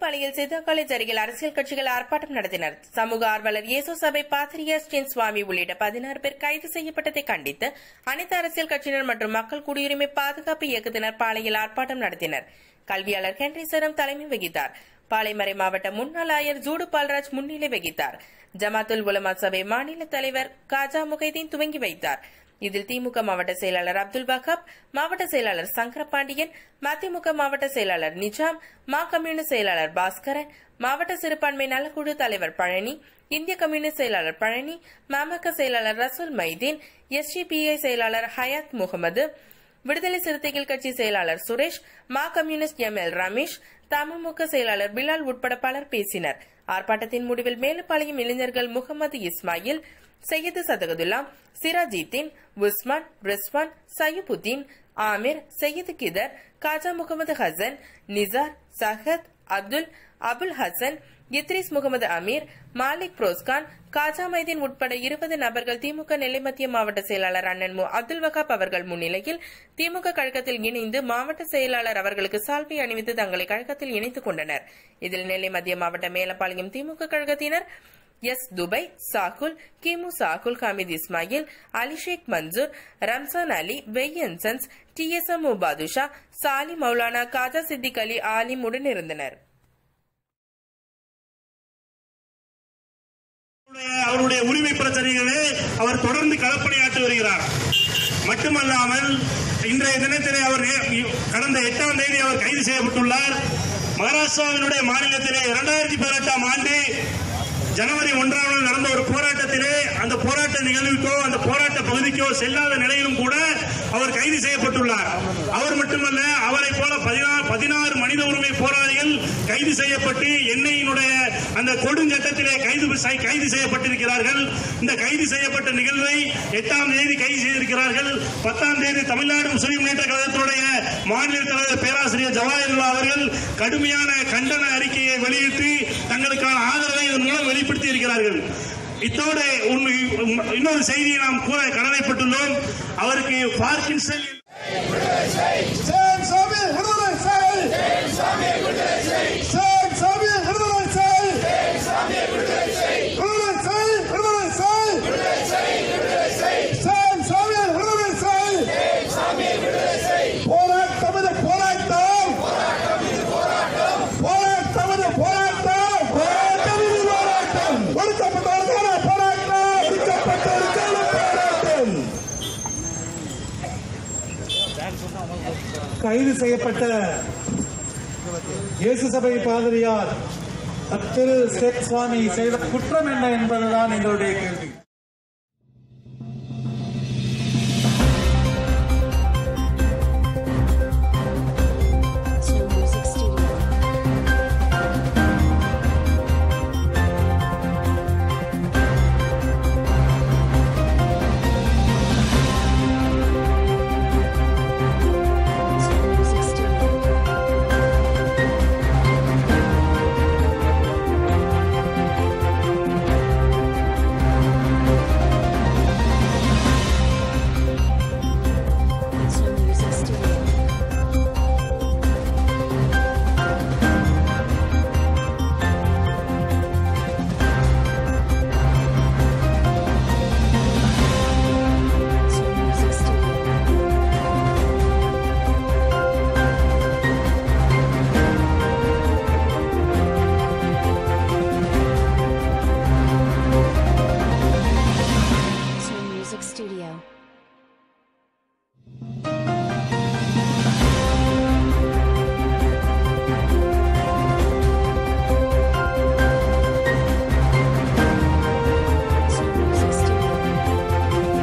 மேலப்பாளையில் Siddha college அருகில் அரசியல் கட்சிகள் ஆர்ப்பாட்டம் நடத்தினர் சமூக ஆர்வலர் இயேசு சபை பாத்திரியார் ஸ்டீன் சுவாமி உள்ளிட்ட பதினாறு பேர் கைது செய்யப்பட்டதை கண்டித்து அனைத்து அரசியல் கட்சியினர் மற்றும் மக்கள் குடியுரிமை பாதுகாப்பு இயக்கத்தினர் பாளையில் ஆர்ப்பாட்டம் நடத்தினர் கல்வியாளர் ஹென்றி சரம் தலைமை வகித்தார் பாளைமறை மாவட்ட முன்னாள் ஆயர் ஜூடு பால்ராஜ் முன்னிலை வகித்தார் ஜமாத்துல் உலமா சபை மாநில தலைவர் காஜா முகைதீன் துவங்கி வைத்தார் இதில் திமுக மாவட்ட செயலாளர் அப்துல் வஹாப் மாவட்ட செயலாளர் சங்கரபாண்டியன் மதிமுக மாவட்ட செயலாளர் நிஜாம் மா கம்யூனிஸ்ட் செயலாளர் பாஸ்கரன் மாவட்ட சிறுபான்மை நலக்குழு தலைவர் பழனி இந்திய கம்யூனிஸ்ட் செயலாளர் பழனி மாமக செயலாளர் ரசூல் மைதீன் எஸ்டிபிஐ செயலாளர் ஹயாத் முகமது விடுதலை சிறுத்தைகள் கட்சி செயலாளர் சுரேஷ் மா கம்யூனிஸ்ட் எம் எல் ரமேஷ் தமுமுக செயலாளர் பிலால் உட்பட பலர் பேசினர் ஆர்ப்பாட்டத்தின் முடிவில் மேலப்பாளையம் இளைஞர்கள் முகமது இஸ்மாயில் சையது சதகதுல்லா சிராஜீத்தீன் உஸ்மான் ரிஸ்வான் சையுபுத்தீன் ஆமிர் சையது கிதர் காஜா முகமது ஹசன் நிசார் சஹத் அப்துல் அபுல் ஹசன் இத்ரிஸ் முகமது அமீர் மாலிக் புரோஸ்கான் காஜா மைதீன் உட்பட இருபது நபர்கள் திமுக நெல்லை மத்திய மாவட்ட செயலாளர் அண்ணன் மு அப்துல் வகாப் அவர்கள் முன்னிலையில் திமுக கழகத்தில் இணைந்து மாவட்ட செயலாளர் அவர்களுக்கு சால்வை அணிவித்து தங்களை கழகத்தில் இணைத்துக் கொண்டனர் இதில் நெல்லை மத்திய மாவட்ட மேலப்பாளையம் திமுக கழகத்தினர் எஸ் துபை சாகுல் கிமு சாகுல் ஹமீத் இஸ்மாயில் அலிஷேக் மன்சூர் ரம்சான் அலி வெய்யன்சன்ஸ் டி எஸ் எம் பாதுஷா சாலி மௌலானா காஜா சித்திக் அலி ஆலிம் உடன் இருந்தனர் அவருடைய உரிமை பிரச்சனைகளே அவர் தொடர்ந்து களப்பணியாற்றி வருகிறார் மட்டுமல்லாமல் இன்றைய தினத்திலே அவர் நே- கடந்த எட்டாம் தேதி அவர் கைது செய்யப்பட்டுள்ளார் மகாராஷ்டிராவினுடைய மாநிலத்திலே இரண்டாயிரத்தி பதினெட்டாம் ஆண்டு ஜனவரி ஒன்றாம் நாள் நடந்த ஒரு போராட்டத்திலே அந்த போராட்ட நிகழ்வுக்கோ அந்த போராட்ட பகுதிக்கோ செல்லாத நிலையிலும் கூட அவர் கைது செய்யப்பட்டுள்ளார் அவர் மட்டுமல்ல அவரை போல பதினாறு பதினாறு மனித உரிமை போராளிகள் கைது செய்யப்பட்டு எண்ணெயினுடைய அந்த கொடுஞ்சட்டத்திலே கைது செய்- கைது செய்யப்பட்டிருக்கிறார்கள் இந்த கைது செய்யப்பட்ட நிகழ்வை எட்டாம் தேதி கைது செய்திருக்கிறார்கள் பத்தாம் தேதி தமிழ்நாடு முஸ்லிம் முன்னேற்ற கழகத்தினுடைய மாநில தலைவர் பேராசிரியர் ஜவாஹர்லா அவர்கள் கடுமையான கண்டன அறிக்கையை வெளியிட்டு தங்களுக்கான ஆதரவை இதன் மூலம் வெளிப்படுத்தி இருக்கிறார்கள் இத்தோடு உண்மை- இன்னொரு செய்தியை நாம் கூற கடமைப்பட்டுள்ளோம் அவருக்கு பார்க்கின்சன் சேம் சாமி விடுதலை செய் சேம் சாமி விடுதலை செய் விடுதலை செய் விடுதலை செய் சேம் சாமி விடுதலை செய் போராட்டம் இது போராட்டம் போராட்டம் இது போராட்டம் போராட்டம் இது போராட்டம் ஒடுக்கப்பட்டவருக்கான போராட்டம் ஒடுக்கப்பட்டவருக்கான போராட்டம் கைது செய்யப்பட்ட இயேசு சபை பாதிரியார் திரு சேத் சுவாமி செய்த குற்றம் என்ன என்பதுதான் எங்களுடைய கேள்வி to Music Studio. To Music Studio. To Music Studio. To Music Studio. To Music Studio. To Music Studio.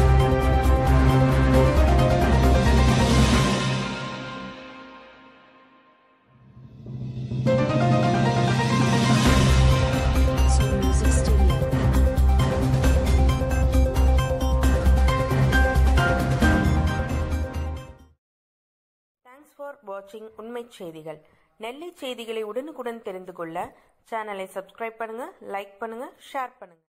To Music Studio. Thanks for வாட்சிங் உண்மை செய்திகள் நெல்லை செய்திகளை உடனுக்குடன் தெரிந்து கொள்ள சேனலை சப்ஸ்கிரைப் பண்ணுங்க லைக் பண்ணுங்க ஷேர் பண்ணுங்க